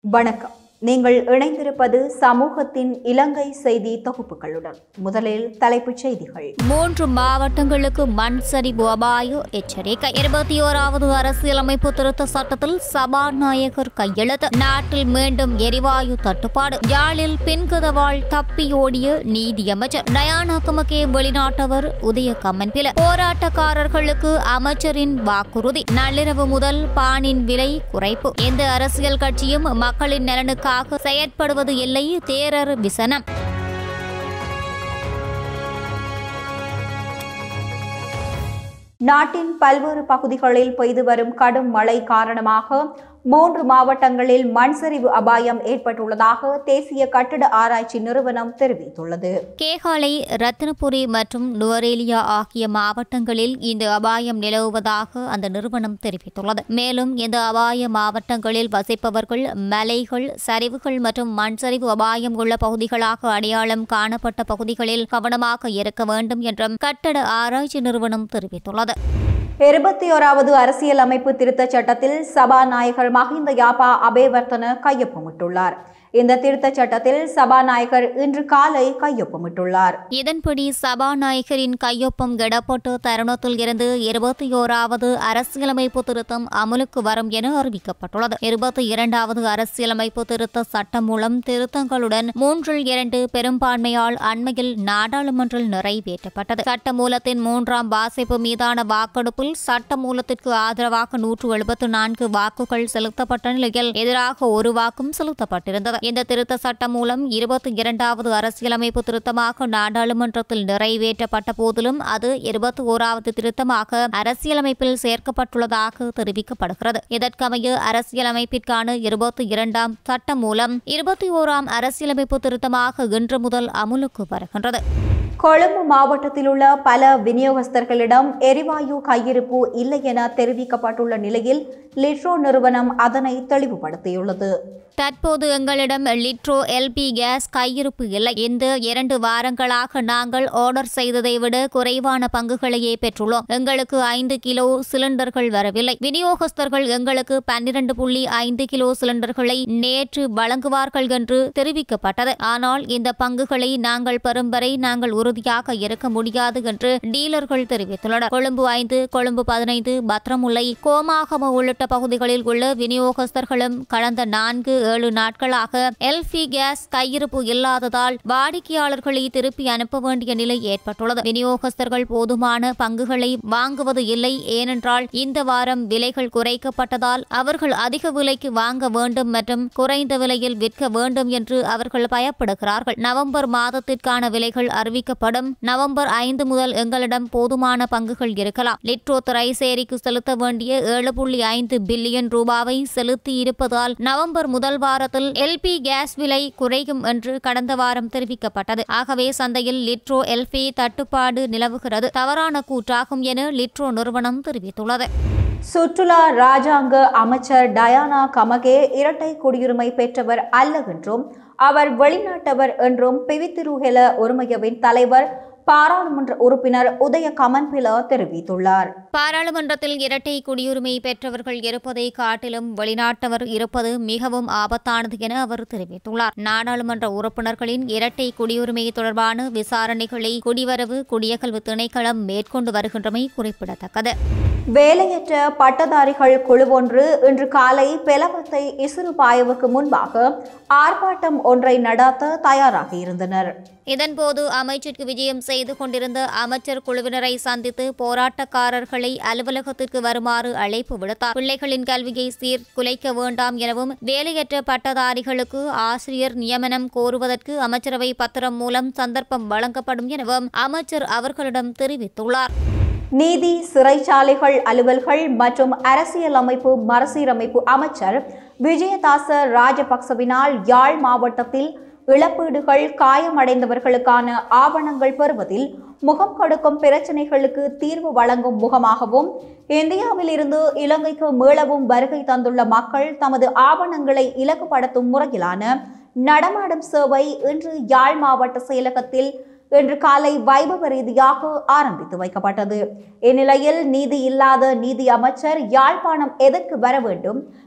வணக்கம் நீங்கள் இணைந்திருப்பது சமூகத்தின் இலங்கை செய்தி தொகுப்புகளுடன் முதலில் தலைப்புச் செய்திகள் மூன்று மாவட்டங்களுக்கு மண் சரிவு அபாய எச்சரிக்கை இருபத்தி ஓராவது அரசியலமைப்பு திருத்த சட்டத்தில் சபாநாயகர் கையெழுத்து நாட்டில் மீண்டும் எரிவாயு தட்டுப்பாடு யாழில் பின்கதவாள் தப்பியோடிய நீதியமைச்சர் டயானா கமகே வெளிநாட்டவர் உதய கம்மன்பில போராட்டக்காரர்களுக்கு அமைச்சரின் வாக்குறுதி நள்ளிரவு முதல் பானின் விலை குறைப்பு எந்த அரசியல் கட்சியும் மக்களின் நலனுக்காக செயற்படுவது இல்லை தேரர் விசனம் நாட்டின் பல்வேறு பகுதிகளில் பெய்து வரும் கடும் மழை காரணமாக மூன்று மாவட்டங்களில் மண் சரிவு அபாயம் ஏற்பட்டுள்ளதாக தேசிய கட்டிட ஆராய்ச்சி நிறுவனம் தெரிவித்துள்ளது கேகாலை ரத்தினபுரி மற்றும் நுவரேலியா ஆகிய மாவட்டங்களில் இந்த அபாயம் நிலவுவதாக அந்த நிறுவனம் தெரிவித்துள்ளது மேலும் இந்த அபாய மாவட்டங்களில் வசிப்பவர்கள் மலைகள் சரிவுகள் மற்றும் மண் சரிவு அபாயம் உள்ள பகுதிகளாக அடையாளம் காணப்பட்ட பகுதிகளில் கவனமாக இருக்க வேண்டும் என்றும் கட்டட ஆராய்ச்சி நிறுவனம் தெரிவித்துள்ளது இருபத்தி ஓராவது அரசியல் அமைப்பு திருத்தச் சட்டத்தில் சபாநாயகர் மஹிந்த யாபா அபேவர்த்தன கையொப்பமிட்டுள்ளார் இந்த திருத்தச் சட்டத்தில் சபாநாயகர் இன்று காலை கையொப்பமிட்டுள்ளார் இதன்படி சபாநாயகரின் கையொப்பம் இடப்பட்ட தருணத்தில் இருந்து இருபத்தி ஓராவது அரசியலமைப்பு திருத்தம் அமலுக்கு வரும் என அறிவிக்கப்பட்டுள்ளது இருபத்தி இரண்டாவது அரசியலமைப்பு திருத்த சட்டம் மூலம் திருத்தங்களுடன் மூன்றில் இரண்டு பெரும்பான்மையால் அண்மையில் நாடாளுமன்றில் நிறைவேற்றப்பட்டது சட்ட மூலத்தின் மூன்றாம் வாசிப்பு மீதான வாக்கெடுப்பில் சட்ட மூலத்திற்கு ஆதரவாக நூற்று எழுபத்து நான்கு வாக்குகள் செலுத்தப்பட்ட நிலையில் எதிராக ஒரு வாக்கும் செலுத்தப்பட்டிருந்தது இந்த திருத்த சட்டம் மூலம் இருபத்தி இரண்டாவது அரசியலமைப்பு திருத்தமாக நாடாளுமன்றத்தில் நிறைவேற்றப்பட்ட போதிலும் அது இருபத்தி ஓராவது திருத்தமாக அரசியலமைப்பில் சேர்க்கப்பட்டுள்ளதாக தெரிவிக்கப்படுகிறது இதற்கமைய அரசியலமைப்பிற்கான இருபத்தி இரண்டாம் சட்டம் மூலம் இருபத்தி ஓராம் அரசியலமைப்பு திருத்தமாக இன்று முதல் அமுலுக்கு வருகின்றது கொழும்பு மாவட்டத்தில் உள்ள பல விநியோகஸ்தர்களிடம் எரிவாயு கையிருப்பு இல்லை என தெரிவிக்கப்பட்டுள்ள நிலையில் லிட்ரோ நிறுவனம் அதனை தெளிவுபடுத்தியுள்ளது தற்போது எங்களிடம் லிட்ரோ எல்பி கேஸ் கையிருப்பு இல்லை இந்த இரண்டு வாரங்களாக நாங்கள் ஆர்டர் செய்ததை விட குறைவான பங்குகளையே பெற்றுள்ளோம் எங்களுக்கு ஐந்து கிலோ சிலிண்டர்கள் வரவில்லை விநியோகஸ்தர்கள் எங்களுக்கு பன்னிரண்டு புள்ளி ஐந்து கிலோ சிலிண்டர்களை நேற்று வழங்குவார்கள் என்று தெரிவிக்கப்பட்டது ஆனால் இந்த பங்குகளை நாங்கள் பெறும் வரை நாங்கள் உறுதியாக இருக்க முடியாது என்று டீலர்கள் தெரிவித்துள்ளனர் கொழும்பு ஐந்து கொழும்பு பதினைந்து பத்ரமுல்லை கோமாகம உள்ளிட்ட பகுதிகளில் உள்ள விநியோகஸ்தர்களும் கடந்த நான்கு ஏழு நாட்களாக எல்பி கேஸ் கையிருப்பு இல்லாததால் வாடிக்கையாளர்களை திருப்பி அனுப்ப வேண்டிய நிலை ஏற்பட்டுள்ளது விநியோகஸ்தர்கள் போதுமான பங்குகளை வாங்குவது இல்லை ஏனென்றால் இந்த வாரம் விலைகள் குறைக்கப்பட்டதால் அவர்கள் அதிக விலைக்கு வாங்க வேண்டும் மற்றும் குறைந்த விலையில் விற்க வேண்டும் என்று அவர்கள் பயப்படுகிறார்கள் நவம்பர் மாதத்திற்கான விலைகள் அறிவிக்கப்படும் நவம்பர் ஐந்து முதல் எங்களிடம் போதுமான பங்குகள் இருக்கலாம் லிட்ரோ திரைசேரிக்கு செலுத்த வேண்டிய ஏழு புள்ளி ஐந்து பில்லியன் ரூபாவை செலுத்தி இருப்பதால் நவம்பர் முதல் வாரத்தில் எல்பி கேஸ் விலை குறையும் என்று கடந்த வாரம் தெரிவிக்கப்பட்டது ஆகவே சந்தையில் லிட்ரோ எல்பி தட்டுப்பாடு நிலவுகிறது தவறான கூற்றாகும் என லிட்ரோ நிறுவனம் தெரிவித்துள்ளது சுற்றுலா ராஜாங்க அமைச்சர் டயானா கமகே இரட்டை குடியுரிமை பெற்றவர் அல்ல என்றும் அவர் வெளிநாட்டவர் என்றும் பிவித்திருஹெல ஒருமையவின் தலைவர் பாராளுமன்ற உறுப்பினர் உதய கமன்பில தெரிவித்துள்ளார் பாராளுமன்றத்தில் இரட்டை குடியுரிமை பெற்றவர்கள் இருப்பதை காட்டிலும் வெளிநாட்டவர் இருப்பது மிகவும் ஆபத்தானது என அவர் தெரிவித்துள்ளார் நாடாளுமன்ற உறுப்பினர்களின் இரட்டை குடியுரிமை தொடர்பான விசாரணைகளை குடிவரவு குடியகல்வு திணைக்களம் மேற்கொண்டு வருகின்றமை குறிப்பிடத்தக்கது வேலையற்ற பட்டதாரிகள் குழுவொன்று இன்று காலை பெலவத்தை இசுறுபாயவுக்கு முன்பாக ஆர்ப்பாட்டம் ஒன்றை நடத்த தயாராக இருந்தனர் இதன்போது அமைச்சருக்கு விஜயம் செய்து கொண்டிருந்த அமைச்சர் குழுவினரை சந்தித்து போராட்டக்காரர்களை அலுவலகத்திற்கு வருமாறு அழைப்பு விடுத்தார் பிள்ளைகளின் கல்வியை சீர்குலைக்க வேண்டாம் எனவும் வேலையற்ற பட்டதாரிகளுக்கு ஆசிரியர் நியமனம் கோருவதற்கு அமைச்சரவை பத்திரம் மூலம் சந்தர்ப்பம் வழங்கப்படும் எனவும் அமைச்சர் அவர்களிடம் தெரிவித்துள்ளார் நீதி சிறைச்சாலைகள் அலுவல்கள் மற்றும் அரசியலமைப்பு மறுசீரமைப்பு அமைச்சர் விஜயதாச ராஜபக்சவினால் யாழ் மாவட்டத்தில் இழப்பீடுகள் காயமடைந்தவர்களுக்கான ஆவணங்கள் பெறுவதில் முகம் கொடுக்கும் பிரச்சினைகளுக்கு தீர்வு வழங்கும் முகமாகவும் இந்தியாவில் இருந்து இலங்கைக்கு மீளவும் வருகை தந்துள்ள மக்கள் தமது ஆவணங்களை இலக்குப்படுத்தும் முறையிலான நடமாடும் சேவை இன்று யாழ் மாவட்ட செயலகத்தில் இன்று காலை வைபவ ரீதியாக ஆரம்பித்து வைக்கப்பட்டது இந்நிலையில் நீதி இல்லாத நீதி அமைச்சர் யாழ்ப்பாணம் எதற்கு வர வேண்டும்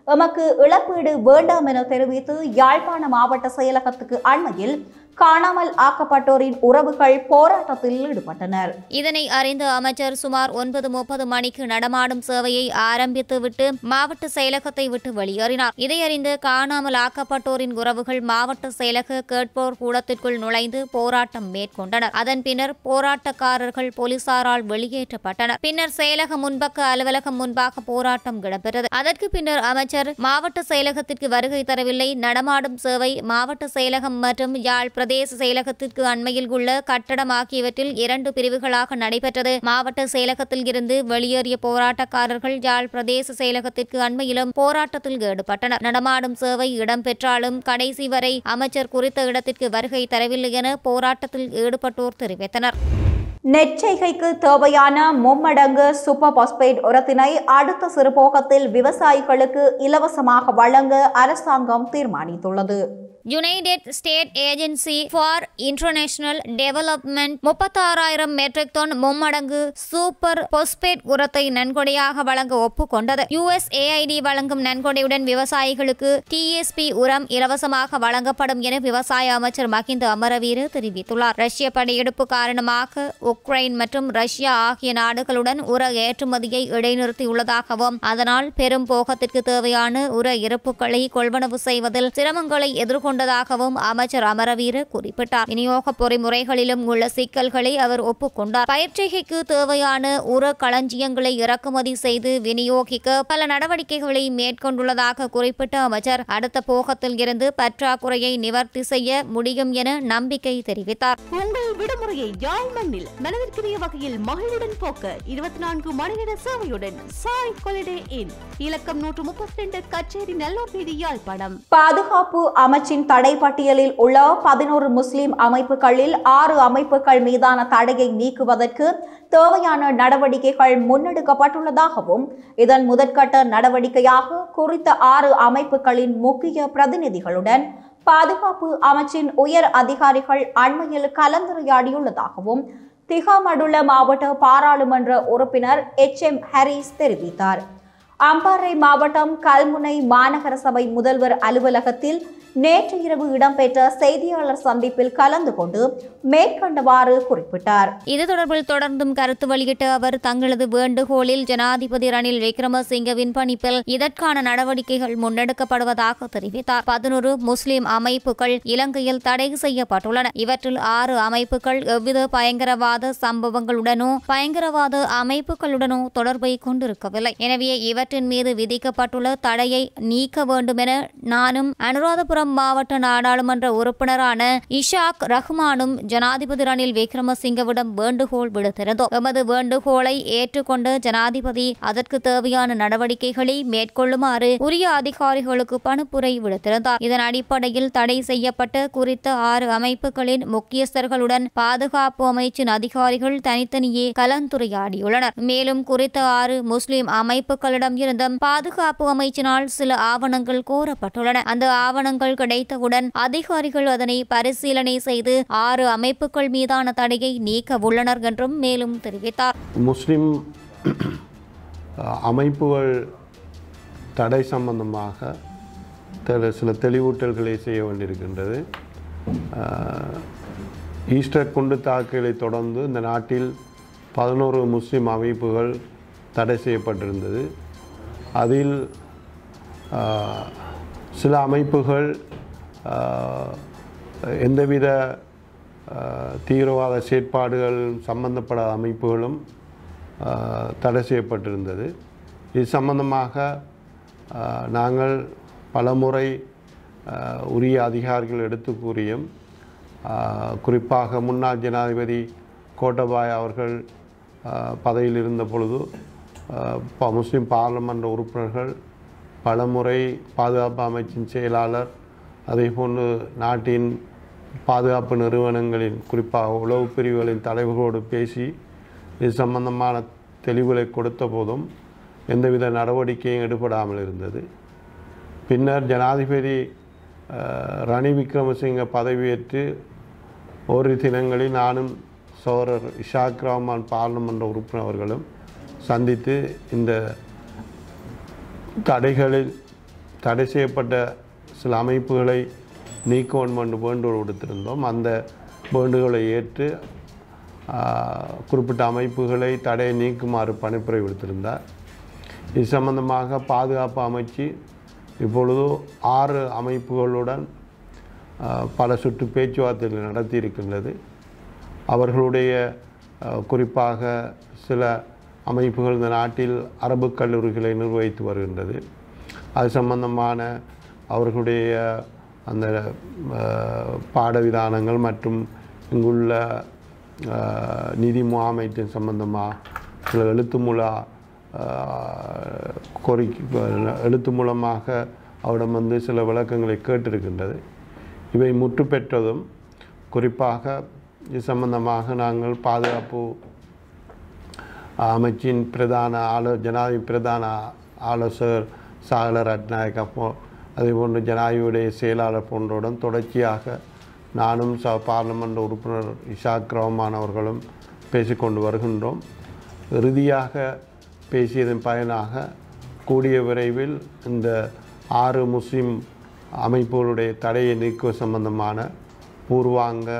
எமக்கு இழப்பீடு வேண்டாம் என தெரிவித்து யாழ்ப்பாண மாவட்ட செயலகத்துக்கு அண்மையில் காணாமல் ஆக்கப்பட்டோரின் உறவுகள் போராட்டத்தில் ஈடுபட்டனர் இதனை அறிந்த அமைச்சர் சுமார் ஒன்பது முப்பது மணிக்கு நடமாடும் சேவையை ஆரம்பித்துவிட்டு மாவட்ட செயலகத்தை விட்டு வெளியேறினார் இதை அறிந்து காணாமல் ஆக்கப்பட்டோரின் உறவுகள் மாவட்ட செயலக கேட்போர் கூடத்திற்குள் நுழைந்து போராட்டம் மேற்கொண்டனர் அதன் பின்னர் போராட்டக்காரர்கள் போலீசாரால் வெளியேற்றப்பட்டனர் பின்னர் செயலக முன்பக்க அலுவலகம் முன்பாக போராட்டம் இடம்பெற்றது அதற்கு பின்னர் அமைச்சர் மாவட்ட செயலகத்திற்கு வருகை தரவில்லை நடமாடும் சேவை மாவட்ட செயலகம் மற்றும் யாழ் பிரதேச செயலகத்திற்கு அண்மையில் உள்ள கட்டடம் ஆகியவற்றில் இரண்டு பிரிவுகளாக நடைபெற்றது மாவட்ட செயலகத்தில் இருந்து வெளியேறிய போராட்டக்காரர்கள் யாழ் பிரதேச செயலகத்திற்கு அண்மையிலும் போராட்டத்தில் ஈடுபட்டனர் நடமாடும் சேவை இடம்பெற்றாலும் கடைசி வரை அமைச்சர் குறித்த இடத்திற்கு வருகை தரவில்லை என போராட்டத்தில் ஈடுபட்டோர் தெரிவித்தனர் நெற்செய்கைக்கு தேவையான மும்மடங்கு சூப்பர் பாஸ்பேட் உரத்தினை அடுத்த சிறுபோகத்தில் விவசாயிகளுக்கு இலவசமாக வழங்க அரசாங்கம் தீர்மானித்துள்ளது united state agency for international development முப்பத்தாறாயிரம் மெட்ரிக் டன் மும்மடங்கு சூப்பர் பொஸ்பேட் உரத்தை நன்கொடையாக வழங்க ஒப்புக்கொண்டது யுஎஸ்ஏஐடி வழங்கும் நன்கொடையுடன் விவசாயிகளுக்கு டிஎஸ்பி உரம் இலவசமாக வழங்கப்படும் என விவசாய அமைச்சர் மஹிந்த அமரவீர தெரிவித்துள்ளார் ரஷ்ய படையெடுப்பு காரணமாக உக்ரைன் மற்றும் ரஷ்யா ஆகிய நாடுகளுடன் உர ஏற்றுமதியை இடைநிறுத்தியுள்ளதாகவும் அதனால் பெரும் போகத்திற்கு தேவையான உர இருப்புகளை கொள்வனவு செய்வதில் சிரமங்களை எதிர்கொண்டு கொண்டதாகவும் அமைச்சர் அமரவீர குறிப்பிட்டார் விநியோக பொறிமுறைகளிலும் உள்ள சிக்கல்களை அவர் ஒப்புக்கொண்டார் பயிற்சிகைக்கு தேவையான உர களஞ்சியங்களை இறக்குமதி செய்து விநியோகிக்க பல நடவடிக்கைகளை மேற்கொண்டுள்ளதாக குறிப்பிட்ட அமைச்சர் அடுத்த போகத்தில் இருந்து பற்றாக்குறையை நிவர்த்தி செய்ய முடியும் என நம்பிக்கை தெரிவித்தார் உங்கள் விடுமுறையை யாழ் மண்ணில் மனதிற்குரிய வகையில் மகிழுடன் போக்க இருபத்தி நான்கு மணி நேர சேவையுடன் சாய் ஹாலிடே இன் இலக்கம் நூற்று முப்பத்தி ரெண்டு கச்சேரி நல்லூர் வீதி யாழ்ப்பாணம் பாதுகாப்பு அமைச்சின் தடை பட்டியலில் உள்ள பதினோரு முஸ்லிம் அமைப்புகளில் ஆறு அமைப்புகள் மீதான தடையை நீக்குவதற்கு தேவையான நடவடிக்கைகள் முன்னெடுக்கப்பட்டுள்ளதாகவும் இதன் முதற்கட்ட நடவடிக்கையாக குறித்த ஆறு அமைப்புகளின் முக்கிய பிரதிநிதிகளுடன் பாதுகாப்பு அமைச்சின் உயர் அதிகாரிகள் அண்மையில் கலந்துரையாடியுள்ளதாகவும் திகாமடுள்ள மாவட்ட பாராளுமன்ற உறுப்பினர் எச் எம் ஹரிஸ் தெரிவித்தார் அம்பாறை மாவட்டம் கல்முனை மாநகர சபை முதல்வர் அலுவலகத்தில் நேற்று இரவு இடம்பெற்ற செய்தியாளர் சந்திப்பில் கலந்து கொண்டு மேற்கண்டவாறு குறிப்பிட்டார் இது தொடர்பில் தொடர்ந்தும் கருத்து வெளியிட்ட அவர் தங்களது வேண்டுகோளில் ஜனாதிபதி ரணில் விக்ரமசிங்கவின் பணிப்பில் இதற்கான நடவடிக்கைகள் முன்னெடுக்கப்படுவதாக தெரிவித்தார் பதினொரு முஸ்லிம் அமைப்புகள் இலங்கையில் தடை செய்யப்பட்டுள்ளன இவற்றில் ஆறு அமைப்புகள் எவ்வித பயங்கரவாத சம்பவங்களுடனோ பயங்கரவாத அமைப்புகளுடனோ தொடர்பை கொண்டிருக்கவில்லை எனவே இவற்றின் மீது விதிக்கப்பட்டுள்ள தடையை நீக்க வேண்டும் என நானும் அனுராதபுரம் மாவட்ட நாடாளுமன்ற உறுப்பினரான இஷாக் ரஹ்மானும் ஜனாதிபதி ரணில் விக்ரமசிங்கவிடம் வேண்டுகோள் விடுத்திருந்தோம் எமது வேண்டுகோளை ஏற்றுக்கொண்ட ஜனாதிபதி அதற்கு தேவையான நடவடிக்கைகளை மேற்கொள்ளுமாறு உரிய அதிகாரிகளுக்கு பணிப்புரை விடுத்திருந்தார் இதன் அடிப்படையில் தடை செய்யப்பட்ட குறித்த ஆறு அமைப்புகளின் முக்கியஸ்தர்களுடன் பாதுகாப்பு அமைச்சின் அதிகாரிகள் தனித்தனியே கலந்துரையாடியுள்ளனர் மேலும் குறித்த ஆறு முஸ்லிம் அமைப்புகளிடம் இருந்தும் பாதுகாப்பு அமைச்சினால் சில ஆவணங்கள் கோரப்பட்டுள்ளன அந்த ஆவணங்கள் கிடைத்தவுடன் அதிகாரிகள் அதனை பரிசீலனை செய்து ஆறு அமைப்புகள் மீதான தடையை நீக்க உள்ளனர் என்றும் மேலும் தெரிவித்தார் முஸ்லிம் அமைப்புகள் தடை சம்பந்தமாக தெ- சில தெளிவூட்டல்களை செய்ய வேண்டியிருக்கின்றது அஹ், ஈஸ்டர் குண்டு தாக்குதலை தொடர்ந்து இந்த நாட்டில் பதினோரு முஸ்லிம் அமைப்புகள் தடை செய்யப்பட்டிருந்தது அதில் அஹ், சில அமைப்புகள் அஹ், எந்தவித அஹ், தீவிரவாத செயற்பாடுகள் சம்பந்தப்படாத அமைப்புகளும் அஹ், தடை செய்யப்பட்டிருந்தது இது சம்பந்தமாக அஹ், நாங்கள் பலமுறை அஹ், உரிய அதிகாரிகள் எடுத்து கூறியும் அஹ், குறிப்பாக முன்னாள் ஜனாதிபதி கோட்டபாய அவர்கள் அஹ், பதவியில் இருந்த பொழுது அஹ், ப- முஸ்லிம் பாராளுமன்ற உறுப்பினர்கள் பலமுறை பாதுகாப்பு அமைச்சின் செயலாளர் அதேபோன்று நாட்டின் பாதுகாப்பு நிறுவனங்களின் குறிப்பாக உளவு பிரிவுகளின் தலைவர்களோடு பேசி இது சம்பந்தமான தெளிவுகளை கொடுத்த போதும் எந்தவித நடவடிக்கையும் எடுபடாமல் இருந்தது பின்னர் ஜனாதிபதி அஹ், ரணில் விக்ரமசிங்க பதவியேற்று ஒரு தினங்களில் நானும் சோழர் இஷாக் ரஹ்மான் பாராளுமன்ற உறுப்பினர் அவர்களும் சந்தித்து இந்த தடைகளில் தடை செய்யப்பட்ட சில அமைப்புகளை நீக்க வேண்டும் என்று வேண்டுகோள் விடுத்திருந்தோம் அந்த வேண்டுகோளை ஏற்று ஆஹ், குறிப்பிட்ட அமைப்புகளை தடையை நீக்குமாறு பணிப்புரை விடுத்திருந்தார் இது சம்பந்தமாக பாதுகாப்பு அமைச்சு இப்பொழுது ஆறு அமைப்புகளுடன் ஆஹ், பல சுற்று பேச்சுவார்த்தைகள் நடத்தி இருக்கின்றது அவர்களுடைய அஹ், குறிப்பாக சில அமைப்புகள் இந்த நாட்டில் அரபு கல்லூரிகளை நிர்வகித்து வருகின்றது அது சம்பந்தமான அவர்களுடைய அந்த அஹ், பாடவிதானங்கள் மற்றும் இங்குள்ள அஹ், நிதி முகாமைத்தின் சம்பந்தமாக சில எழுத்து மூல அஹ், கோரிக்கை எழுத்து மூலமாக அவரிடம் வந்து சில விளக்கங்களை கேட்டிருக்கின்றது இவை முற்று பெற்றதும் குறிப்பாக இது சம்பந்தமாக நாங்கள் பாதுகாப்பு அமைச்சின் பிரதான ஆலோ ஜனாதிபதி பிரதான ஆலோசகர் சாகல ரட்நாயக் அப்போ அதேபோன்று ஜனாதிபதியுடைய செயலாளர் போன்றவுடன் தொடர்ச்சியாக நானும் ச பார்லமெண்ட் உறுப்பினர் இஷாக் ரஹ்மான் அவர்களும் பேசிக்கொண்டு வருகின்றோம் இறுதியாக பேசியதன் பயனாக கூடிய விரைவில் இந்த ஆறு முஸ்லிம் அமைப்புகளுடைய தடையை நீக்குவது சம்பந்தமான பூர்வாங்க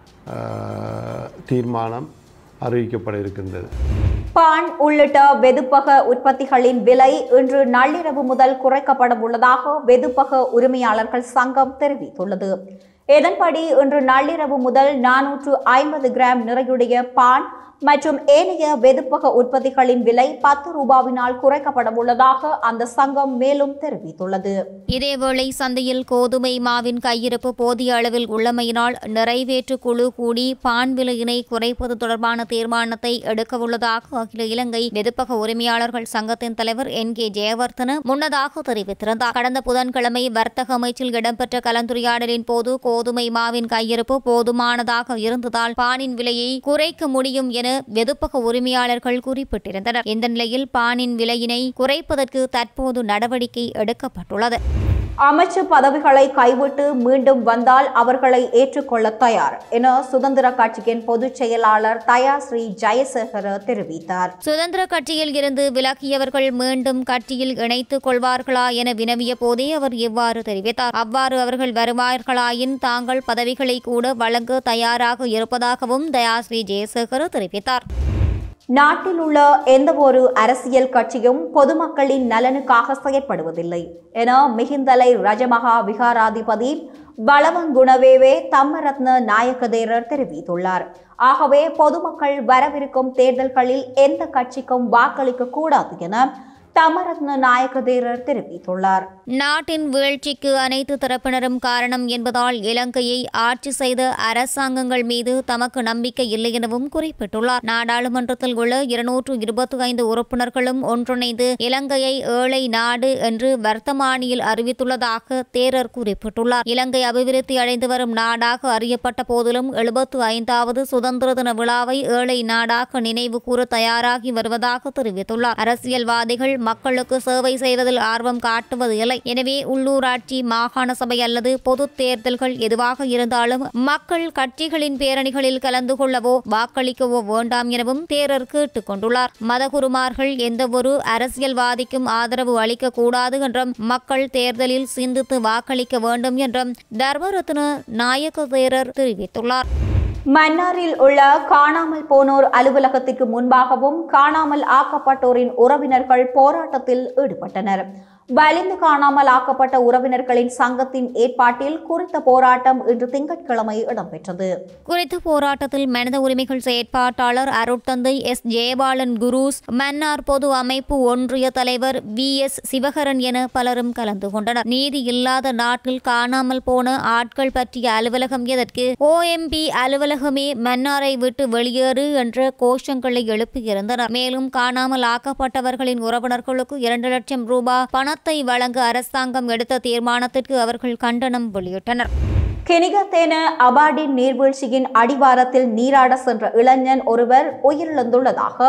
அஹ், தீர்மானம் அறிவிக்கப்பட இருக்கின்றது பான் உள்ளிட்ட வெதுப்பக உற்பத்திகளின் விலை இன்று நள்ளிரவு முதல் குறைக்கப்பட உள்ளதாக வெதுப்பக உரிமையாளர்கள் சங்கம் தெரிவித்துள்ளது இதன்படி இன்று நள்ளிரவு முதல் நானூற்று ஐம்பது கிராம் நிறையுடைய பான் மற்றும் ஏனைய வெதுப்பக உற்பத்திகளின் விலை பத்து ரூபாவினால் குறைக்கப்பட உள்ளதாக அந்த சங்கம் மேலும் தெரிவித்துள்ளது இதேவேளை சந்தையில் கோதுமை மாவின் கையிருப்பு போதிய அளவில் உள்ளமையினால் நிறைவேற்று குழு கூடி பான் விலையினை குறைப்பது தொடர்பான தீர்மானத்தை எடுக்கவுள்ளதாக அகில இலங்கை வெதுப்பக உரிமையாளர்கள் சங்கத்தின் தலைவர் என் கே ஜெயவர்தன முன்னதாக தெரிவித்திருந்தார் கடந்த புதன்கிழமை வர்த்தக அமைச்சில் இடம்பெற்ற கலந்துரையாடலின் போது கோதுமை மாவின் கையிருப்பு போதுமானதாக இருந்ததால் பானின் விலையை குறைக்க முடியும் என வெதுப்பக உரிமையாளர்கள் குறிப்பிட்டிருந்தனர் இந்த நிலையில் பானின் விலையினை குறைப்பதற்கு தற்போது நடவடிக்கை எடுக்கப்பட்டுள்ளது அமைச்சு பதவிகளை கைவிட்டு மீண்டும் வந்தால் அவர்களை ஏற்றுக்கொள்ள தயார் என சுதந்திர கட்சியின் பொதுச் செயலாளர் தயா ஸ்ரீ ஜெயசேகர தெரிவித்தார் சுதந்திர கட்சியில் இருந்து விலகியவர்கள் மீண்டும் கட்சியில் இணைத்துக் கொள்வார்களா என வினவிய போதே அவர் இவ்வாறு தெரிவித்தார் அவ்வாறு அவர்கள் வருவார்களாயின் தாங்கள் பதவிகளை கூட வழங்க தயாராக இருப்பதாகவும் தயாஸ்ரீ ஜெயசேகர் தெரிவித்தார் நாட்டில் உள்ள எந்த ஒரு அரசியல் கட்சியும் பொதுமக்களின் நலனுக்காக செயற்படுவதில்லை என மிகிந்தலை ரஜமகா விகாராதிபதி பலவங்குணவேவே தம்மரத்ன நாயக்கதேரர் தெரிவித்துள்ளார் ஆகவே பொதுமக்கள் வரவிருக்கும் தேர்தல்களில் எந்த கட்சிக்கும் வாக்களிக்க கூடாது என தமரத்ன நாயக்கதேரர் தெரிவித்துள்ளார் நாட்டின் வீழ்ச்சிக்கு அனைத்து தரப்பினரும் காரணம் என்பதால் இலங்கையை ஆட்சி செய்த அரசாங்கங்கள் மீது தமக்கு நம்பிக்கை இல்லை எனவும் குறிப்பிட்டுள்ளார் நாடாளுமன்றத்தில் உள்ள இருநூற்று இருபத்தி ஐந்து உறுப்பினர்களும் ஒன்றிணைந்து இலங்கையை ஏழை நாடு என்று வர்த்தமானியில் அறிவித்துள்ளதாக தேரர் குறிப்பிட்டுள்ளார் இலங்கை அபிவிருத்தி அடைந்து வரும் நாடாக அறியப்பட்ட போதிலும் எழுபத்து ஐந்தாவது சுதந்திர தின விழாவை ஏழை நாடாக நினைவு கூற தயாராகி வருவதாக தெரிவித்துள்ளார் அரசியல்வாதிகள் மக்களுக்கு சேவை செய்வதில் ஆர்வம் காட்டுவது இல்லை எனவே உள்ளூராட்சி மாகாண சபை அல்லது பொது தேர்தல்கள் எதுவாக இருந்தாலும் மக்கள் கட்சிகளின் பேரணிகளில் கலந்து கொள்ளவோ வாக்களிக்கவோ வேண்டாம் எனவும் தேரர் கேட்டுக் கொண்டுள்ளார் மதகுருமார்கள் எந்தவொரு அரசியல்வாதிக்கும் ஆதரவு அளிக்க கூடாது என்றும் மக்கள் தேர்தலில் சிந்தித்து வாக்களிக்க வேண்டும் என்றும் தர்மரத்ன நாயக்க தேரர் தெரிவித்துள்ளார் மன்னாரில் உள்ள காணாமல் போனோர் அலுவலகத்திற்கு முன்பாகவும் காணாமல் ஆக்கப்பட்டோரின் உறவினர்கள் போராட்டத்தில் ஈடுபட்டனர் வலிந்து காணாமல் ஆக்கப்பட்ட உறவினர்களின் சங்கத்தின் ஏற்பாட்டில் குறித்த போராட்டம் இன்று திங்கட்கிழமை இடம்பெற்றது குறித்த போராட்டத்தில் மனித உரிமைகள் செயற்பாட்டாளர் அருட்தந்தை எஸ் ஜெயபாலன் குரூஸ் மன்னார் பொது அமைப்பு ஒன்றிய தலைவர் வி எஸ் சிவகரன் என பலரும் கலந்து கொண்டனர் நீதி இல்லாத நாட்டில் காணாமல் போன ஆட்கள் பற்றிய அலுவலகம் எதற்கு ஓஎம்பி அலுவலகமே மன்னாரை விட்டு வெளியேறு என்ற கோஷங்களை எழுப்பியிருந்தனர் மேலும் காணாமல் ஆக்கப்பட்டவர்களின் உறவினர்களுக்கு இரண்டு லட்சம் ரூபாய் பணத்தை வழங்க அரசாங்கம் எடுத்த தீர்மானத்திற்கு அவர்கள் கண்டனம் வெளியிட்டனர் கினிகத்தேன அபாடின் நீர்வீழ்ச்சியின் அடிவாரத்தில் நீராட சென்ற இளைஞன் ஒருவர் உயிரிழந்துள்ளதாக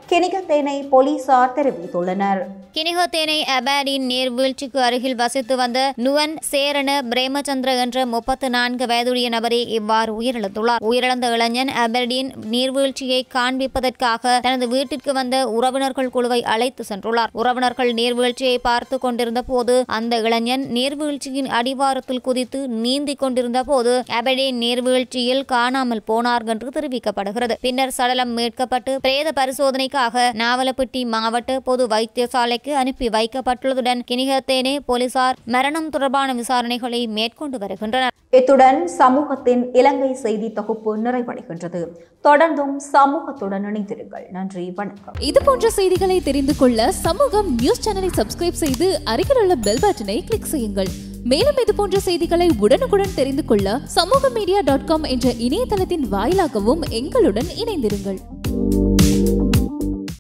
கிணிகத்தேனை போலீசார் தெரிவித்துள்ளனர் கினிகோத்தேனை அபாடின் நீர்வீழ்ச்சிக்கு அருகில் வசித்து வந்த நுவன் சேரண பிரேமச்சந்திர என்ற முப்பத்து நான்கு வயதுடைய நபரே இவ்வாறு உயிரிழந்துள்ளார் உயிரிழந்த இளைஞன் அபர்டீன் நீர்வீழ்ச்சியை காண்பிப்பதற்காக தனது வீட்டிற்கு வந்த உறவினர்கள் குழுவை அழைத்து சென்றுள்ளார் உறவினர்கள் நீர்வீழ்ச்சியை பார்த்து கொண்டிருந்த போது அந்த இளைஞன் நீர்வீழ்ச்சியின் அடிவாரத்தில் குதித்து நீந்திக் கொண்டிருந்த போது அபர்டீன் நீர்வீழ்ச்சியில் காணாமல் போனார் என்று தெரிவிக்கப்படுகிறது பின்னர் சடலம் மீட்கப்பட்டு பிரேத பரிசோதனைக்காக நாவலப்பிட்டி மாவட்ட பொது வைத்தியசாலைக்கு அனுப்பி வைக்கப்பட்டுள்ளதுடன் கிணிகத்தேனே போலீசார் மரணம் தொடர்பான விசாரணைகளை மேற்கொண்டு வருகின்றனர் இத்துடன் சமூகத்தின் இலங்கை செய்தி தொகுப்பு நிறைவடைகின்றது தொடர்ந்தும் சமூகத்துடன் இணைந்திருங்கள் நன்றி வணக்கம் இது போன்ற செய்திகளை தெரிந்து கொள்ள சமூகம் நியூஸ் சேனலை சப்ஸ்கிரைப் செய்து அருகில் உள்ள பெல் பட்டனை கிளிக் செய்யுங்கள் மேலும் இது போன்ற செய்திகளை உடனுக்குடன் தெரிந்து கொள்ள சமூக மீடியா டாட் காம் என்ற இணையதளத்தின் வாயிலாகவும் எங்களுடன் இணைந்திருங்கள்